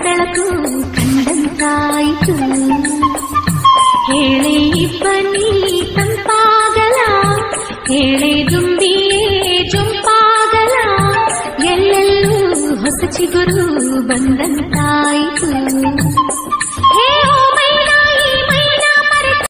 ಬೆಳಕು ಕಂಡಂತಾಯಿತು ಹೇಳಿ ಬನ್ನಿ ತಂಪಾಗಲ ಹೇಳಿ ದುಂಬಿಯೇ ಜೊಂಪಾಗಲ ಎಲ್ಲೆಲ್ಲೂ ಹೊಸ ಚಿಗುರು ಬಂದಂತಾಯಿತು